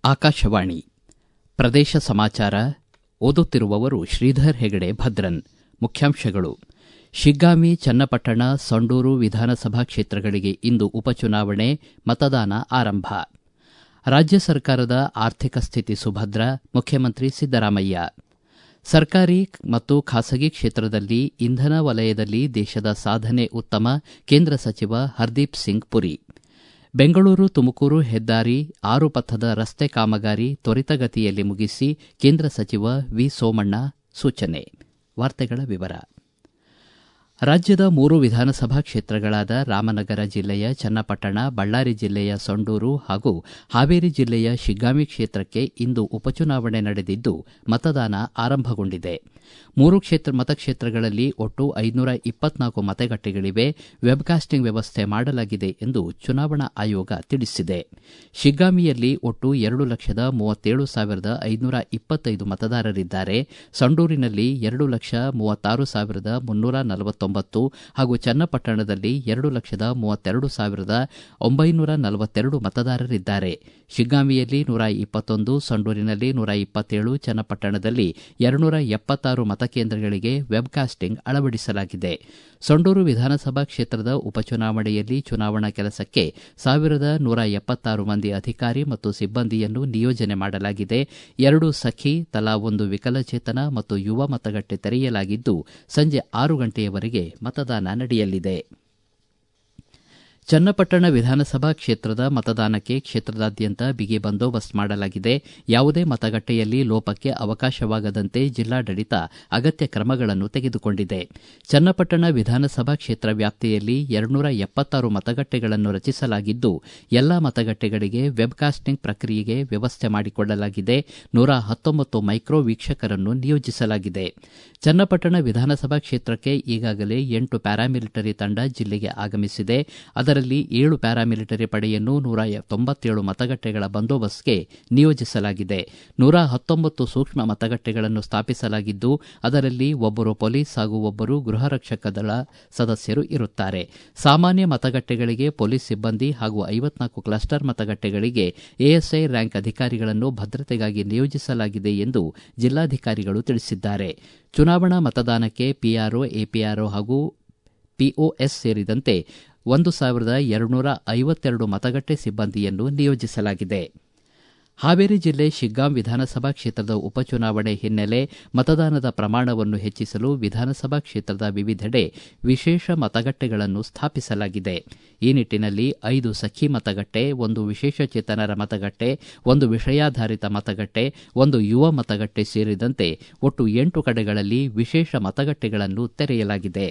ಆಕಾಶವಾಣಿ ಪ್ರದೇಶ ಸಮಾಚಾರ ಓದುತ್ತಿರುವವರು ಶ್ರೀಧರ್ ಹೆಗಡೆ ಭದ್ರನ್ ಮುಖ್ಯಾಂಶಗಳು ಶಿಗ್ಗಾಂವಿ ಚನ್ನಪಟ್ಟಣ ಸಂಡೂರು ವಿಧಾನಸಭಾ ಕ್ಷೇತ್ರಗಳಿಗೆ ಇಂದು ಉಪಚುನಾವಣೆ ಮತದಾನ ಆರಂಭ ರಾಜ್ಯ ಸರ್ಕಾರದ ಆರ್ಥಿಕ ಸ್ಥಿತಿ ಸುಭದ್ರ ಮುಖ್ಯಮಂತ್ರಿ ಸಿದ್ದರಾಮಯ್ಯ ಸರ್ಕಾರಿ ಮತ್ತು ಖಾಸಗಿ ಕ್ಷೇತ್ರದಲ್ಲಿ ಇಂಧನ ವಲಯದಲ್ಲಿ ದೇಶದ ಸಾಧನೆ ಉತ್ತಮ ಕೇಂದ್ರ ಸಚಿವ ಹರ್ದೀಪ್ ಸಿಂಗ್ ಪುರಿ ಬೆಂಗಳೂರು ತುಮಕೂರು ಹೆದ್ದಾರಿ ಆರು ಪಥದ ರಸ್ತೆ ಕಾಮಗಾರಿ ತ್ವರಿತಗತಿಯಲ್ಲಿ ಮುಗಿಸಿ ಕೇಂದ್ರ ಸಚಿವ ವಿ ಸೋಮಣ್ಣ ಸೂಚನೆ ವಾರ್ತೆಗಳ ವಿವರ ರಾಜ್ಯದ ಮೂರು ವಿಧಾನಸಭಾ ಕ್ಷೇತ್ರಗಳಾದ ರಾಮನಗರ ಜಿಲ್ಲೆಯ ಚನ್ನಪಟ್ಟಣ ಬಳ್ಳಾರಿ ಜಿಲ್ಲೆಯ ಸಂಡೂರು ಹಾಗೂ ಹಾವೇರಿ ಜಿಲ್ಲೆಯ ಶಿಗ್ಗಾಂವಿ ಕ್ಷೇತ್ರಕ್ಕೆ ಇಂದು ಉಪಚುನಾವಣೆ ನಡೆದಿದ್ದು ಮತದಾನ ಆರಂಭಗೊಂಡಿದೆ ಮೂರು ಕ್ಷೇತ್ರ ಮತಕ್ಷೇತ್ರಗಳಲ್ಲಿ ಒಟ್ಟು ಐನೂರ ಇಪ್ಪತ್ನಾಲ್ಕು ಮತಗಟ್ಟೆಗಳಿವೆ ವೆಬ್ಕಾಸ್ಟಿಂಗ್ ವ್ಯವಸ್ಥೆ ಮಾಡಲಾಗಿದೆ ಎಂದು ಚುನಾವಣಾ ಆಯೋಗ ತಿಳಿಸಿದೆ ಶಿಗ್ಗಾಂವಿಯಲ್ಲಿ ಒಟ್ಟು ಎರಡು ಲಕ್ಷದ ಮೂವತ್ತೇಳು ಸಾವಿರದ ಐನೂರ ಇಪ್ಪತ್ತೈದು ಮತದಾರರಿದ್ದಾರೆ ಸಂಡೂರಿನಲ್ಲಿ ಎರಡು ಲಕ್ಷ ಮೂವತ್ತಾರು ಸಾವಿರದ ಮುನ್ನೂರ ನಲವತ್ತೊಂಬತ್ತು ಹಾಗೂ ಚನ್ನಪಟ್ಟಣದಲ್ಲಿ ಎರಡು ಲಕ್ಷದ ಮೂವತ್ತೆರಡು ಸಾವಿರದ ಒಂಬೈನೂರ ನಲವತ್ತೆರಡು ಮತದಾರರಿದ್ದಾರೆ ಶಿಗ್ಗಾಂವಿಯಲ್ಲಿ ನೂರ ಇಪ್ಪತ್ತೊಂದು ಸಂಡೂರಿನಲ್ಲಿ ನೂರ ಇಪ್ಪತ್ತೇಳು ಚನ್ನಪಟ್ಟಣದಲ್ಲಿ ಎರಡುನೂರ ಎಪ್ಪತ್ತಾರು ಮತಕೇಂದ್ರಗಳಿಗೆ ವೆಬ್ಕಾಸ್ಟಿಂಗ್ ಅಳವಡಿಸಲಾಗಿದೆ ಸಂಡೂರು ವಿಧಾನಸಭಾ ಕ್ಷೇತ್ರದ ಉಪಚುನಾವಣೆಯಲ್ಲಿ ಚುನಾವಣಾ ಕೆಲಸಕ್ಕೆ ಸಾವಿರದ ನೂರ ಎಪ್ಪತ್ತಾರು ಮಂದಿ ಅಧಿಕಾರಿ ಮತ್ತು ಸಿಬ್ಬಂದಿಯನ್ನು ನಿಯೋಜನೆ ಮಾಡಲಾಗಿದೆ ಎರಡು ಸಖಿ ತಲಾ ಒಂದು ವಿಕಲಚೇತನ ಮತ್ತು ಯುವ ಮತಗಟ್ಟೆ ತೆರೆಯಲಾಗಿದ್ದು ಸಂಜೆ ಆರು ಗಂಟೆಯವರೆಗೆ ಮತದಾನ ನಡೆಯಲಿದೆ ಚನ್ನಪಟ್ಟಣ ವಿಧಾನಸಭಾ ಕ್ಷೇತ್ರದ ಮತದಾನಕ್ಕೆ ಕ್ಷೇತ್ರದಾದ್ಯಂತ ಬಿಗಿ ಬಂದೋಬಸ್ತ್ ಮಾಡಲಾಗಿದೆ ಯಾವುದೇ ಮತಗಟ್ಟೆಯಲ್ಲಿ ಲೋಪಕ್ಕೆ ಅವಕಾಶವಾಗದಂತೆ ಜಿಲ್ಲಾಡಳಿತ ಅಗತ್ಯ ಕ್ರಮಗಳನ್ನು ತೆಗೆದುಕೊಂಡಿದೆ ಚನ್ನಪಟ್ಟಣ ವಿಧಾನಸಭಾ ಕ್ಷೇತ್ರ ವ್ಯಾಪ್ತಿಯಲ್ಲಿ ಎರಡುನೂರ ಎಪ್ಪತ್ತಾರು ಮತಗಟ್ಟೆಗಳನ್ನು ರಚಿಸಲಾಗಿದ್ದು ಎಲ್ಲಾ ಮತಗಟ್ಟೆಗಳಿಗೆ ವೆಬ್ಕಾಸ್ಟಿಂಗ್ ಪ್ರಕ್ರಿಯೆಗೆ ವ್ಯವಸ್ಥೆ ಮಾಡಿಕೊಳ್ಳಲಾಗಿದೆ ನೂರ ಹತ್ತೊಂಬತ್ತು ಮೈಕ್ರೋ ವೀಕ್ಷಕರನ್ನು ನಿಯೋಜಿಸಲಾಗಿದೆ ಚನ್ನಪಟ್ಟಣ ವಿಧಾನಸಭಾ ಕ್ಷೇತ್ರಕ್ಕೆ ಈಗಾಗಲೇ ಎಂಟು ಪ್ಯಾರಾಮಿಲಿಟರಿ ತಂಡ ಜಿಲ್ಲೆಗೆ ಆಗಮಿಸಿದೆ ಅದರಲ್ಲಿ ಏಳು ಪ್ಯಾರಾಮಿಲಿಟರಿ ಪಡೆಯನ್ನು ನೂರ ತೊಂಬತ್ತೇಳು ಮತಗಟ್ಟೆಗಳ ಬಂದೋಬಸ್ತ್ಗೆ ನಿಯೋಜಿಸಲಾಗಿದೆ ನೂರ ಹತ್ತೊಂಬತ್ತು ಸೂಕ್ಷ್ಮ ಮತಗಟ್ಟೆಗಳನ್ನು ಸ್ಥಾಪಿಸಲಾಗಿದ್ದು ಅದರಲ್ಲಿ ಒಬ್ಬರು ಪೊಲೀಸ್ ಹಾಗೂ ಒಬ್ಬರು ಗೃಹ ರಕ್ಷಕ ದಳ ಸದಸ್ಯರು ಇರುತ್ತಾರೆ ಸಾಮಾನ್ಯ ಮತಗಟ್ಟೆಗಳಿಗೆ ಪೊಲೀಸ್ ಸಿಬ್ಬಂದಿ ಹಾಗೂ ಐವತ್ನಾಲ್ಕು ಕ್ಲಸ್ಟರ್ ಮತಗಟ್ಟೆಗಳಿಗೆ ಎಎಸ್ಐ ರ್ಯಾಂಕ್ ಅಧಿಕಾರಿಗಳನ್ನು ಭದ್ರತೆಗಾಗಿ ನಿಯೋಜಿಸಲಾಗಿದೆ ಎಂದು ಜಿಲ್ಲಾಧಿಕಾರಿಗಳು ತಿಳಿಸಿದ್ದಾರೆ ಚುನಾವಣಾ ಮತದಾನಕ್ಕೆ ಪಿಆರ್ಒ ಎಪಿಆರ್ಒ ಹಾಗೂ ಪಿಒಎಸ್ ಸೇರಿದಂತೆ ಒಂದು ಸಾವಿರದ ಎರಡುನೂರ ಐವತ್ತೆರಡು ಮತಗಟ್ಟೆ ಸಿಬ್ಬಂದಿಯನ್ನು ನಿಯೋಜಿಸಲಾಗಿದೆ ಹಾವೇರಿ ಜಿಲ್ಲೆ ಶಿಗ್ಗಾಂ ವಿಧಾನಸಭಾ ಕ್ಷೇತ್ರದ ಉಪಚುನಾವಣೆ ಹಿನ್ನೆಲೆ ಮತದಾನದ ಪ್ರಮಾಣವನ್ನು ಹೆಚ್ಚಿಸಲು ವಿಧಾನಸಭಾ ಕ್ಷೇತ್ರದ ವಿವಿಧೆಡೆ ವಿಶೇಷ ಮತಗಟ್ಟೆಗಳನ್ನು ಸ್ಥಾಪಿಸಲಾಗಿದೆ ಈ ನಿಟ್ಟನಲ್ಲಿ ಐದು ಸಖಿ ಮತಗಟ್ಟೆ ಒಂದು ವಿಶೇಷಚೇತನರ ಮತಗಟ್ಟೆ ಒಂದು ವಿಷಯಾಧಾರಿತ ಮತಗಟ್ಟೆ ಒಂದು ಯುವ ಮತಗಟ್ಟೆ ಸೇರಿದಂತೆ ಒಟ್ಟು ಎಂಟು ಕಡೆಗಳಲ್ಲಿ ವಿಶೇಷ ಮತಗಟ್ಟೆಗಳನ್ನು ತೆರೆಯಲಾಗಿದೆ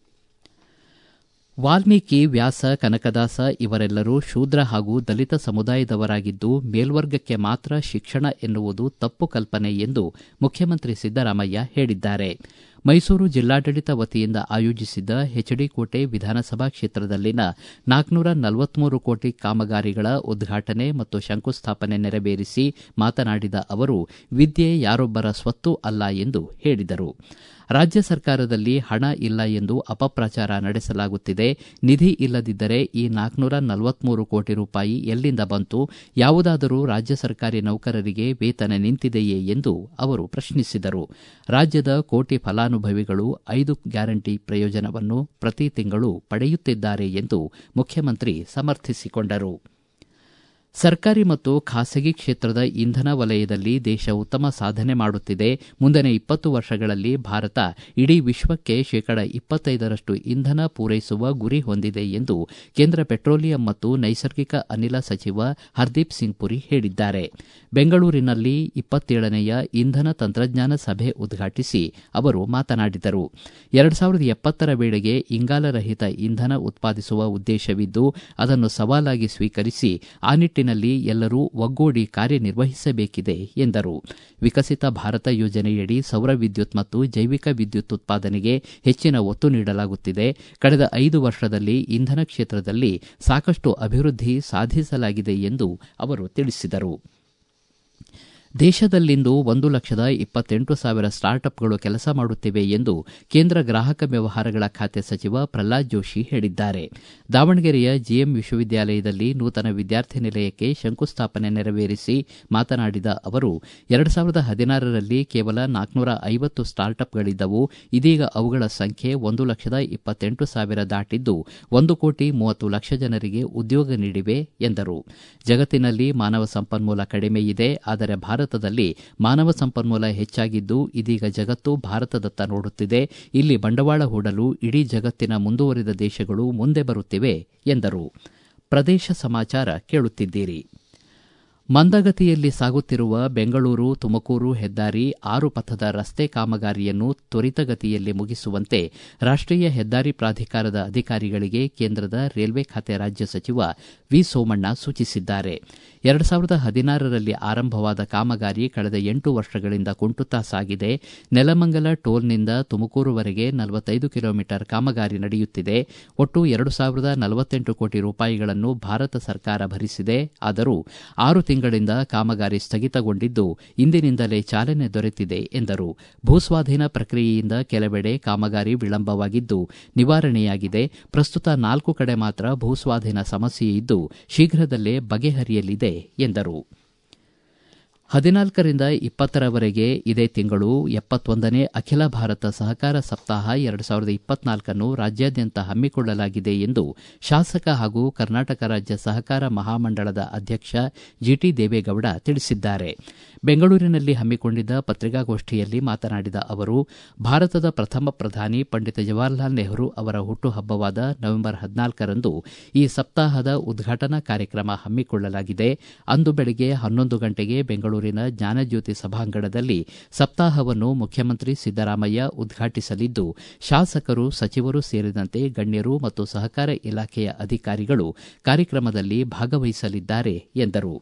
ವಾಲ್ಮೀಕಿ ವ್ಯಾಸ ಕನಕದಾಸ ಇವರೆಲ್ಲರೂ ಶೂದ್ರ ಹಾಗೂ ದಲಿತ ಸಮುದಾಯದವರಾಗಿದ್ದು ಮೇಲ್ವರ್ಗಕ್ಕೆ ಮಾತ್ರ ಶಿಕ್ಷಣ ಎನ್ನುವುದು ತಪ್ಪು ಕಲ್ಪನೆ ಎಂದು ಮುಖ್ಯಮಂತ್ರಿ ಸಿದ್ದರಾಮಯ್ಯ ಹೇಳಿದ್ದಾರೆ ಮೈಸೂರು ಜಿಲ್ಲಾಡಳಿತ ವತಿಯಿಂದ ಆಯೋಜಿಸಿದ್ದ ಹೆಚ್ಡಿಕೋಟೆ ವಿಧಾನಸಭಾ ಕ್ಷೇತ್ರದಲ್ಲಿನ ನಾಲ್ಕುನೂರ ನಲವತ್ಮೂರು ಕೋಟಿ ಕಾಮಗಾರಿಗಳ ಉದ್ಘಾಟನೆ ಮತ್ತು ಶಂಕುಸ್ಥಾಪನೆ ನೆರವೇರಿಸಿ ಮಾತನಾಡಿದ ಅವರು ವಿದ್ಯೆ ಯಾರೊಬ್ಬರ ಸ್ವತ್ತು ಅಲ್ಲ ಎಂದು ಹೇಳಿದರು ರಾಜ್ಯ ಸರ್ಕಾರದಲ್ಲಿ ಹಣ ಇಲ್ಲ ಎಂದು ಅಪಪ್ರಚಾರ ನಡೆಸಲಾಗುತ್ತಿದೆ ನಿಧಿ ಇಲ್ಲದಿದ್ದರೆ ಈ ನಾಲ್ಕುನೂರ ನಲವತ್ಮೂರು ಕೋಟಿ ರೂಪಾಯಿ ಎಲ್ಲಿಂದ ಬಂತು ಯಾವುದಾದರೂ ರಾಜ್ಯ ಸರ್ಕಾರಿ ನೌಕರರಿಗೆ ವೇತನ ನಿಂತಿದೆಯೇ ಎಂದು ಅವರು ಪ್ರಶ್ನಿಸಿದರು ರಾಜ್ಯದ ಕೋಟಿ ಫಲಾನುಭವಿಗಳು ಐದು ಗ್ಯಾರಂಟಿ ಪ್ರಯೋಜನವನ್ನು ಪ್ರತಿ ತಿಂಗಳು ಪಡೆಯುತ್ತಿದ್ದಾರೆ ಎಂದು ಮುಖ್ಯಮಂತ್ರಿ ಸಮರ್ಥಿಸಿಕೊಂಡರು ಸರ್ಕಾರಿ ಮತ್ತು ಖಾಸಗಿ ಕ್ಷೇತ್ರದ ಇಂಧನ ವಲಯದಲ್ಲಿ ದೇಶ ಉತ್ತಮ ಸಾಧನೆ ಮಾಡುತ್ತಿದೆ ಮುಂದಿನ ಇಪ್ಪತ್ತು ವರ್ಷಗಳಲ್ಲಿ ಭಾರತ ಇಡೀ ವಿಶ್ವಕ್ಕೆ ಶೇಕಡ ಇಪ್ಪತ್ತೈದರಷ್ಟು ಇಂಧನ ಪೂರೈಸುವ ಗುರಿ ಹೊಂದಿದೆ ಎಂದು ಕೇಂದ್ರ ಪೆಟ್ರೋಲಿಯಂ ಮತ್ತು ನೈಸರ್ಗಿಕ ಅನಿಲ ಸಚಿವ ಹರ್ದೀಪ್ ಸಿಂಗ್ ಪುರಿ ಹೇಳಿದ್ದಾರೆ ಬೆಂಗಳೂರಿನಲ್ಲಿ ಇಪ್ಪತ್ತೇಳನೆಯ ಇಂಧನ ತಂತ್ರಜ್ಞಾನ ಸಭೆ ಉದ್ಘಾಟಿಸಿ ಅವರು ಮಾತನಾಡಿದರು ಎರಡು ಸಾವಿರದ ಎಪ್ಪತ್ತರ ವೇಳೆಗೆ ಇಂಗಾಲರಹಿತ ಇಂಧನ ಉತ್ಪಾದಿಸುವ ಉದ್ದೇಶವಿದ್ದು ಅದನ್ನು ಸವಾಲಾಗಿ ಸ್ವೀಕರಿಸಿ ಆ ನಿಟ್ಟಿನಲ್ಲಿ ಎಲ್ಲರೂ ಒಗ್ಗೂಡಿ ಕಾರ್ಯನಿರ್ವಹಿಸಬೇಕಿದೆ ಎಂದರು ವಿಕಸಿತ ಭಾರತ ಯೋಜನೆಯಡಿ ಸೌರ ವಿದ್ಯುತ್ ಮತ್ತು ಜೈವಿಕ ವಿದ್ಯುತ್ ಉತ್ಪಾದನೆಗೆ ಹೆಚ್ಚಿನ ಒತ್ತು ನೀಡಲಾಗುತ್ತಿದೆ ಕಳೆದ ಐದು ವರ್ಷದಲ್ಲಿ ಇಂಧನ ಕ್ಷೇತ್ರದಲ್ಲಿ ಸಾಕಷ್ಟು ಅಭಿವೃದ್ಧಿ ಸಾಧಿಸಲಾಗಿದೆ ಎಂದು ಅವರು ತಿಳಿಸಿದರು ದೇಶದಲ್ಲಿಂದು ಒಂದು ಲಕ್ಷದ ಇಪ್ಪತ್ತೆಂಟು ಸಾವಿರ ಸ್ಟಾರ್ಟ್ಅಪ್ಗಳು ಕೆಲಸ ಮಾಡುತ್ತಿವೆ ಎಂದು ಕೇಂದ್ರ ಗ್ರಾಹಕ ವ್ಯವಹಾರಗಳ ಖಾತೆ ಸಚಿವ ಪ್ರಹ್ಲಾದ್ ಜೋಶಿ ಹೇಳಿದ್ದಾರೆ ದಾವಣಗೆರೆಯ ಜಿಎಂ ವಿಶ್ವವಿದ್ಯಾಲಯದಲ್ಲಿ ನೂತನ ವಿದ್ಯಾರ್ಥಿ ನಿಲಯಕ್ಕೆ ಶಂಕುಸ್ಥಾಪನೆ ನೆರವೇರಿಸಿ ಮಾತನಾಡಿದ ಅವರು ಎರಡು ಸಾವಿರದ ಹದಿನಾರರಲ್ಲಿ ಕೇವಲ ನಾಲ್ಕುನೂರ ಐವತ್ತು ಸ್ಟಾರ್ಟ್ಅಪ್ಗಳಿದ್ದವು ಇದೀಗ ಅವುಗಳ ಸಂಖ್ಯೆ ಒಂದು ಲಕ್ಷದ ಇಪ್ಪತ್ತೆಂಟು ಸಾವಿರ ದಾಟಿದ್ದು ಒಂದು ಕೋಟಿ ಮೂವತ್ತು ಲಕ್ಷ ಜನರಿಗೆ ಉದ್ಯೋಗ ನೀಡಿವೆ ಎಂದರು ಜಗತ್ತಿನಲ್ಲಿ ಮಾನವ ಸಂಪನ್ಮೂಲ ಕಡಿಮೆ ಇದೆ ಆದರೆ ಭಾರತದಲ್ಲಿ ಮಾನವ ಸಂಪನ್ಮೂಲ ಹೆಚ್ಚಾಗಿದ್ದು ಇದೀಗ ಜಗತ್ತು ಭಾರತದತ್ತ ನೋಡುತ್ತಿದೆ ಇಲ್ಲಿ ಬಂಡವಾಳ ಹೂಡಲು ಇಡೀ ಜಗತ್ತಿನ ಮುಂದುವರಿದ ದೇಶಗಳು ಮುಂದೆ ಬರುತ್ತಿವೆ ಎಂದರು ಪ್ರದೇಶ ಸಮಾಚಾರ ಕೇಳುತ್ತಿದ್ದೀರಿ ಮಂದಗತಿಯಲ್ಲಿ ಸಾಗುತ್ತಿರುವ ಬೆಂಗಳೂರು ತುಮಕೂರು ಹೆದ್ದಾರಿ ಆರು ಪಥದ ರಸ್ತೆ ಕಾಮಗಾರಿಯನ್ನು ತ್ವರಿತಗತಿಯಲ್ಲಿ ಮುಗಿಸುವಂತೆ ರಾಷ್ಟೀಯ ಹೆದ್ದಾರಿ ಪ್ರಾಧಿಕಾರದ ಅಧಿಕಾರಿಗಳಿಗೆ ಕೇಂದ್ರದ ರೈಲ್ವೆ ಖಾತೆ ರಾಜ್ಯ ಸಚಿವ ವಿ ಸೋಮಣ್ಣ ಸೂಚಿಸಿದ್ದಾರೆ ಎರಡು ಸಾವಿರದ ಹದಿನಾರರಲ್ಲಿ ಆರಂಭವಾದ ಕಾಮಗಾರಿ ಕಳೆದ ಎಂಟು ವರ್ಷಗಳಿಂದ ಕುಂಟುತ್ತಾ ಸಾಗಿದೆ ನೆಲಮಂಗಲ ಟೋಲ್ನಿಂದ ತುಮಕೂರುವರೆಗೆ ನಲವತ್ತೈದು ಕಿಲೋಮೀಟರ್ ಕಾಮಗಾರಿ ನಡೆಯುತ್ತಿದೆ ಒಟ್ಟು ಎರಡು ಸಾವಿರದ ನಲವತ್ತೆಂಟು ಕೋಟಿ ರೂಪಾಯಿಗಳನ್ನು ಭಾರತ ಸರ್ಕಾರ ಭರಿಸಿದೆ ಆದರೂ ಆರು ತಿಂಗಳಿಂದ ಕಾಮಗಾರಿ ಸ್ಥಗಿತಗೊಂಡಿದ್ದು ಇಂದಿನಿಂದಲೇ ಚಾಲನೆ ದೊರೆತಿದೆ ಎಂದರು ಭೂಸ್ವಾಧೀನ ಪ್ರಕ್ರಿಯೆಯಿಂದ ಕೆಲವೆಡೆ ಕಾಮಗಾರಿ ವಿಳಂಬವಾಗಿದ್ದು ನಿವಾರಣೆಯಾಗಿದೆ ಪ್ರಸ್ತುತ ನಾಲ್ಕು ಕಡೆ ಮಾತ್ರ ಭೂಸ್ವಾಧೀನ ಸಮಸ್ಯೆ ಇದ್ದು ಶೀಘ್ರದಲ್ಲೇ ಬಗೆಹರಿಯಲಿದೆ ಎಂದರು ಹದಿನಾಲ್ಕರಿಂದ ಇಪ್ಪತ್ತರವರೆಗೆ ಇದೇ ತಿಂಗಳು ಎಪ್ಪತ್ತೊಂದನೇ ಅಖಿಲ ಭಾರತ ಸಹಕಾರ ಸಪ್ತಾಹ ಎರಡು ಸಾವಿರದ ಇಪ್ಪತ್ನಾಲ್ಕನ್ನು ರಾಜ್ಯಾದ್ಯಂತ ಹಮ್ಮಿಕೊಳ್ಳಲಾಗಿದೆ ಎಂದು ಶಾಸಕ ಹಾಗೂ ಕರ್ನಾಟಕ ರಾಜ್ಯ ಸಹಕಾರ ಮಹಾಮಂಡಳದ ಅಧ್ಯಕ್ಷ ಜಿಟಿ ದೇವೇಗೌಡ ತಿಳಿಸಿದ್ದಾರೆ ಬೆಂಗಳೂರಿನಲ್ಲಿ ಹಮ್ಮಿಕೊಂಡಿದ್ದ ಪತ್ರಿಕಾಗೋಷ್ಠಿಯಲ್ಲಿ ಮಾತನಾಡಿದ ಅವರು ಭಾರತದ ಪ್ರಥಮ ಪ್ರಧಾನಿ ಪಂಡಿತ ಜವಾಹರಲಾಲ್ ನೆಹರು ಅವರ ಹುಟ್ಟುಹಬ್ಬವಾದ ನವೆಂಬರ್ ಹದಿನಾಲ್ಕರಂದು ಈ ಸಪ್ತಾಹದ ಉದ್ಘಾಟನಾ ಕಾರ್ಯಕ್ರಮ ಹಮ್ಮಿಕೊಳ್ಳಲಾಗಿದೆ ಅಂದು ಬೆಳಗ್ಗೆ ಹನ್ನೊಂದು ಗಂಟೆಗೆ ಬೆಂಗಳೂರಿನ ಜ್ಞಾನಜ್ಯೋತಿ ಸಭಾಂಗಣದಲ್ಲಿ ಸಪ್ತಾಹವನ್ನು ಮುಖ್ಯಮಂತ್ರಿ ಸಿದ್ದರಾಮಯ್ಯ ಉದ್ಘಾಟಿಸಲಿದ್ದು ಶಾಸಕರು ಸಚಿವರು ಸೇರಿದಂತೆ ಗಣ್ಯರು ಮತ್ತು ಸಹಕಾರ ಇಲಾಖೆಯ ಅಧಿಕಾರಿಗಳು ಕಾರ್ಯಕ್ರಮದಲ್ಲಿ ಭಾಗವಹಿಸಲಿದ್ದಾರೆ ಎಂದರು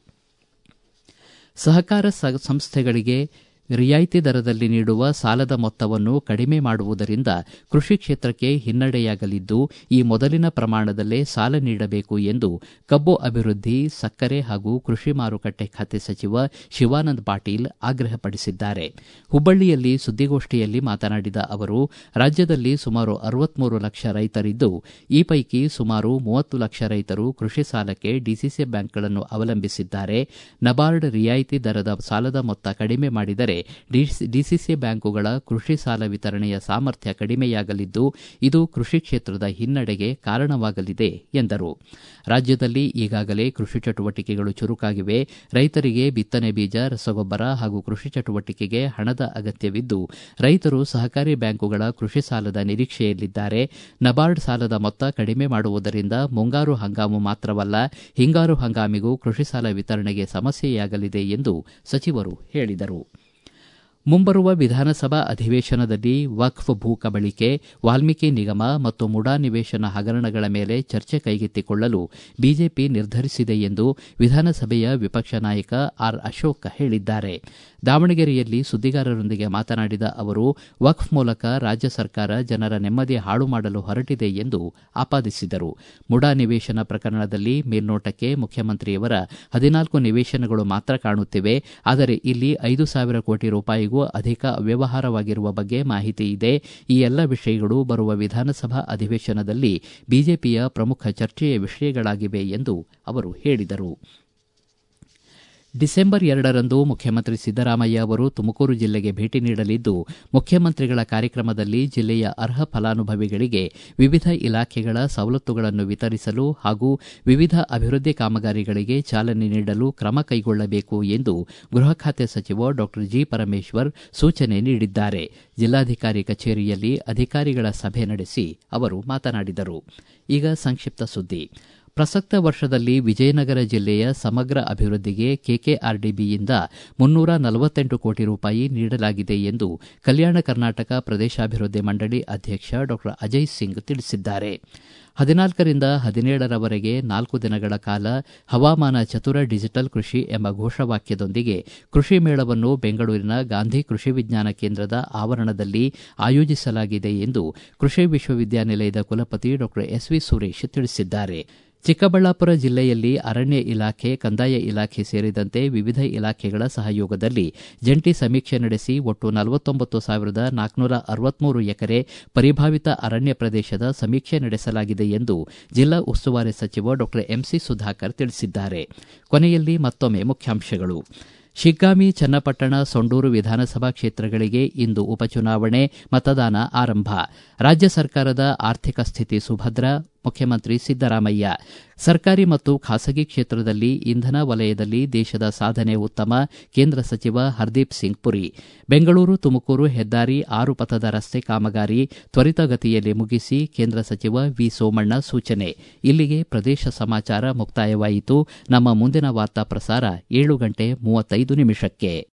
ಸಹಕಾರ ಸಂಸ್ಥೆಗಳಿಗೆ ರಿಯಾಯಿತಿ ದರದಲ್ಲಿ ನೀಡುವ ಸಾಲದ ಮೊತ್ತವನ್ನು ಕಡಿಮೆ ಮಾಡುವುದರಿಂದ ಕೃಷಿ ಕ್ಷೇತ್ರಕ್ಕೆ ಹಿನ್ನಡೆಯಾಗಲಿದ್ದು ಈ ಮೊದಲಿನ ಪ್ರಮಾಣದಲ್ಲೇ ಸಾಲ ನೀಡಬೇಕು ಎಂದು ಕಬ್ಬು ಅಭಿವೃದ್ಧಿ ಸಕ್ಕರೆ ಹಾಗೂ ಕೃಷಿ ಮಾರುಕಟ್ಟೆ ಖಾತೆ ಸಚಿವ ಶಿವಾನಂದ ಪಾಟೀಲ್ ಆಗ್ರಹಪಡಿಸಿದ್ದಾರೆ ಹುಬ್ಬಳ್ಳಿಯಲ್ಲಿ ಸುದ್ದಿಗೋಷ್ಠಿಯಲ್ಲಿ ಮಾತನಾಡಿದ ಅವರು ರಾಜ್ಯದಲ್ಲಿ ಸುಮಾರು ಅರವತ್ಮೂರು ಲಕ್ಷ ರೈತರಿದ್ದು ಈ ಪೈಕಿ ಸುಮಾರು ಮೂವತ್ತು ಲಕ್ಷ ರೈತರು ಕೃಷಿ ಸಾಲಕ್ಕೆ ಡಿಸಿಸಿ ಬ್ಯಾಂಕ್ಗಳನ್ನು ಅವಲಂಬಿಸಿದ್ದಾರೆ ನಬಾರ್ಡ್ ರಿಯಾಯಿತಿ ದರದ ಸಾಲದ ಮೊತ್ತ ಕಡಿಮೆ ಮಾಡಿದರೆ ಡಿಸಿಸಿ ಬ್ಯಾಂಕುಗಳ ಕೃಷಿ ಸಾಲ ವಿತರಣೆಯ ಸಾಮರ್ಥ್ಯ ಕಡಿಮೆಯಾಗಲಿದ್ದು ಇದು ಕೃಷಿ ಕ್ಷೇತ್ರದ ಹಿನ್ನಡೆಗೆ ಕಾರಣವಾಗಲಿದೆ ಎಂದರು ರಾಜ್ಯದಲ್ಲಿ ಈಗಾಗಲೇ ಕೃಷಿ ಚಟುವಟಿಕೆಗಳು ಚುರುಕಾಗಿವೆ ರೈತರಿಗೆ ಬಿತ್ತನೆ ಬೀಜ ರಸಗೊಬ್ಬರ ಹಾಗೂ ಕೃಷಿ ಚಟುವಟಿಕೆಗೆ ಹಣದ ಅಗತ್ಯವಿದ್ದು ರೈತರು ಸಹಕಾರಿ ಬ್ಯಾಂಕುಗಳ ಕೃಷಿ ಸಾಲದ ನಿರೀಕ್ಷೆಯಲ್ಲಿದ್ದಾರೆ ನಬಾರ್ಡ್ ಸಾಲದ ಮೊತ್ತ ಕಡಿಮೆ ಮಾಡುವುದರಿಂದ ಮುಂಗಾರು ಹಂಗಾಮು ಮಾತ್ರವಲ್ಲ ಹಿಂಗಾರು ಹಂಗಾಮಿಗೂ ಕೃಷಿ ಸಾಲ ವಿತರಣೆಗೆ ಸಮಸ್ಯೆಯಾಗಲಿದೆ ಎಂದು ಸಚಿವರು ಹೇಳಿದರು ಮುಂಬರುವ ವಿಧಾನಸಭಾ ಅಧಿವೇಶನದಲ್ಲಿ ವಕ್ಫ್ ಭೂ ಕಬಳಿಕೆ ವಾಲ್ಮೀಕಿ ನಿಗಮ ಮತ್ತು ಮುಡಾ ನಿವೇಶನ ಹಗರಣಗಳ ಮೇಲೆ ಚರ್ಚೆ ಕೈಗೆತ್ತಿಕೊಳ್ಳಲು ಬಿಜೆಪಿ ನಿರ್ಧರಿಸಿದೆ ಎಂದು ವಿಧಾನಸಭೆಯ ವಿಪಕ್ಷ ನಾಯಕ ಆರ್ ಅಶೋಕ್ ಹೇಳಿದ್ದಾರೆ ದಾವಣಗೆರೆಯಲ್ಲಿ ಸುದ್ದಿಗಾರರೊಂದಿಗೆ ಮಾತನಾಡಿದ ಅವರು ವಕ್ಫ್ ಮೂಲಕ ರಾಜ್ಯ ಸರ್ಕಾರ ಜನರ ನೆಮ್ಮದಿ ಹಾಳು ಮಾಡಲು ಹೊರಟಿದೆ ಎಂದು ಆಪಾದಿಸಿದರು ಮುಡಾ ನಿವೇಶನ ಪ್ರಕರಣದಲ್ಲಿ ಮೇಲ್ನೋಟಕ್ಕೆ ಮುಖ್ಯಮಂತ್ರಿಯವರ ಹದಿನಾಲ್ಕು ನಿವೇಶನಗಳು ಮಾತ್ರ ಕಾಣುತ್ತಿವೆ ಆದರೆ ಇಲ್ಲಿ ಐದು ಸಾವಿರ ಕೋಟಿ ರೂಪಾಯಿಗೂ ಅಧಿಕ ಅವ್ಯವಹಾರವಾಗಿರುವ ಬಗ್ಗೆ ಮಾಹಿತಿ ಇದೆ ಈ ಎಲ್ಲ ವಿಷಯಗಳು ಬರುವ ವಿಧಾನಸಭಾ ಅಧಿವೇಶನದಲ್ಲಿ ಬಿಜೆಪಿಯ ಪ್ರಮುಖ ಚರ್ಚೆಯ ವಿಷಯಗಳಾಗಿವೆ ಎಂದು ಅವರು ಹೇಳಿದರು ಡಿಸೆಂಬರ್ ಎರಡರಂದು ಮುಖ್ಯಮಂತ್ರಿ ಸಿದ್ದರಾಮಯ್ಯ ಅವರು ತುಮಕೂರು ಜಿಲ್ಲೆಗೆ ಭೇಟಿ ನೀಡಲಿದ್ದು ಮುಖ್ಯಮಂತ್ರಿಗಳ ಕಾರ್ಯಕ್ರಮದಲ್ಲಿ ಜಿಲ್ಲೆಯ ಅರ್ಹ ಫಲಾನುಭವಿಗಳಿಗೆ ವಿವಿಧ ಇಲಾಖೆಗಳ ಸವಲತ್ತುಗಳನ್ನು ವಿತರಿಸಲು ಹಾಗೂ ವಿವಿಧ ಅಭಿವೃದ್ಧಿ ಕಾಮಗಾರಿಗಳಿಗೆ ಚಾಲನೆ ನೀಡಲು ಕ್ರಮ ಕೈಗೊಳ್ಳಬೇಕು ಎಂದು ಗೃಹ ಖಾತೆ ಸಚಿವ ಡಾಕ್ಟರ್ ಜಿ ಪರಮೇಶ್ವರ್ ಸೂಚನೆ ನೀಡಿದ್ದಾರೆ ಜಿಲ್ಲಾಧಿಕಾರಿ ಕಚೇರಿಯಲ್ಲಿ ಅಧಿಕಾರಿಗಳ ಸಭೆ ನಡೆಸಿ ಅವರು ಮಾತನಾಡಿದರು ಈಗ ಸಂಕ್ಷಿಪ್ತ ಸುದ್ದಿ ಪ್ರಸಕ್ತ ವರ್ಷದಲ್ಲಿ ವಿಜಯನಗರ ಜಿಲ್ಲೆಯ ಸಮಗ್ರ ಅಭಿವೃದ್ಧಿಗೆ ಕೆಕೆಆರ್ಡಿಬಿಯಿಂದ ಮುನ್ನೂರ ನಲವತ್ತೆಂಟು ಕೋಟಿ ರೂಪಾಯಿ ನೀಡಲಾಗಿದೆ ಎಂದು ಕಲ್ಯಾಣ ಕರ್ನಾಟಕ ಪ್ರದೇಶಾಭಿವೃದ್ಧಿ ಮಂಡಳಿ ಅಧ್ಯಕ್ಷ ಡಾಕ್ಟರ್ ಅಜಯ್ ಸಿಂಗ್ ತಿಳಿಸಿದ್ದಾರೆ ಹದಿನಾಲ್ಕರಿಂದ ಹದಿನೇಳರವರೆಗೆ ನಾಲ್ಕು ದಿನಗಳ ಕಾಲ ಹವಾಮಾನ ಚತುರ ಡಿಜಿಟಲ್ ಕೃಷಿ ಎಂಬ ಘೋಷವಾಕ್ಯದೊಂದಿಗೆ ಕೃಷಿ ಮೇಳವನ್ನು ಬೆಂಗಳೂರಿನ ಗಾಂಧಿ ಕೃಷಿ ವಿಜ್ಞಾನ ಕೇಂದ್ರದ ಆವರಣದಲ್ಲಿ ಆಯೋಜಿಸಲಾಗಿದೆ ಎಂದು ಕೃಷಿ ವಿಶ್ವವಿದ್ಯಾನಿಲಯದ ಕುಲಪತಿ ಡಾಕ್ಟರ್ ಎಸ್ ವಿ ಸುರೇಶ್ ತಿಳಿಸಿದ್ದಾರೆ ಚಿಕ್ಕಬಳ್ಳಾಪುರ ಜಿಲ್ಲೆಯಲ್ಲಿ ಅರಣ್ಯ ಇಲಾಖೆ ಕಂದಾಯ ಇಲಾಖೆ ಸೇರಿದಂತೆ ವಿವಿಧ ಇಲಾಖೆಗಳ ಸಹಯೋಗದಲ್ಲಿ ಜಂಟಿ ಸಮೀಕ್ಷೆ ನಡೆಸಿ ಒಟ್ಟು ನಲವತ್ತೊಂಬತ್ತು ಸಾವಿರದ ನಾಲ್ಕುನೂರ ಅರವತ್ಮೂರು ಎಕರೆ ಪರಿಭಾವಿತ ಅರಣ್ಯ ಪ್ರದೇಶದ ಸಮೀಕ್ಷೆ ನಡೆಸಲಾಗಿದೆ ಎಂದು ಜಿಲ್ಲಾ ಉಸ್ತುವಾರಿ ಸಚಿವ ಡಾಕ್ಟರ್ ಎಂಸಿ ಸುಧಾಕರ್ ತಿಳಿಸಿದ್ದಾರೆ ಕೊನೆಯಲ್ಲಿ ಮತ್ತೊಮ್ಮೆ ಮುಖ್ಯಾಂಶಗಳು ಶಿಗ್ಗಾಮಿ ಚನ್ನಪಟ್ಟಣ ಸೊಂಡೂರು ವಿಧಾನಸಭಾ ಕ್ಷೇತ್ರಗಳಿಗೆ ಇಂದು ಉಪಚುನಾವಣೆ ಮತದಾನ ಆರಂಭ ರಾಜ್ಯ ಸರ್ಕಾರದ ಆರ್ಥಿಕ ಸ್ಥಿತಿ ಸುಭದ್ರ ಮುಖ್ಯಮಂತ್ರಿ ಸಿದ್ದರಾಮಯ್ಯ ಸರ್ಕಾರಿ ಮತ್ತು ಖಾಸಗಿ ಕ್ಷೇತ್ರದಲ್ಲಿ ಇಂಧನ ವಲಯದಲ್ಲಿ ದೇಶದ ಸಾಧನೆ ಉತ್ತಮ ಕೇಂದ್ರ ಸಚಿವ ಹರ್ದೀಪ್ ಸಿಂಗ್ ಪುರಿ ಬೆಂಗಳೂರು ತುಮಕೂರು ಹೆದ್ದಾರಿ ಆರು ಪಥದ ರಸ್ತೆ ಕಾಮಗಾರಿ ತ್ವರಿತಗತಿಯಲ್ಲಿ ಮುಗಿಸಿ ಕೇಂದ್ರ ಸಚಿವ ವಿ ಸೋಮಣ್ಣ ಸೂಚನೆ ಇಲ್ಲಿಗೆ ಪ್ರದೇಶ ಸಮಾಚಾರ ಮುಕ್ತಾಯವಾಯಿತು ನಮ್ಮ ಮುಂದಿನ ವಾರ್ತಾ ಪ್ರಸಾರ ಏಳು ಗಂಟೆ ಮೂವತ್ತೈದು ನಿಮಿಷಕ್ಕೆ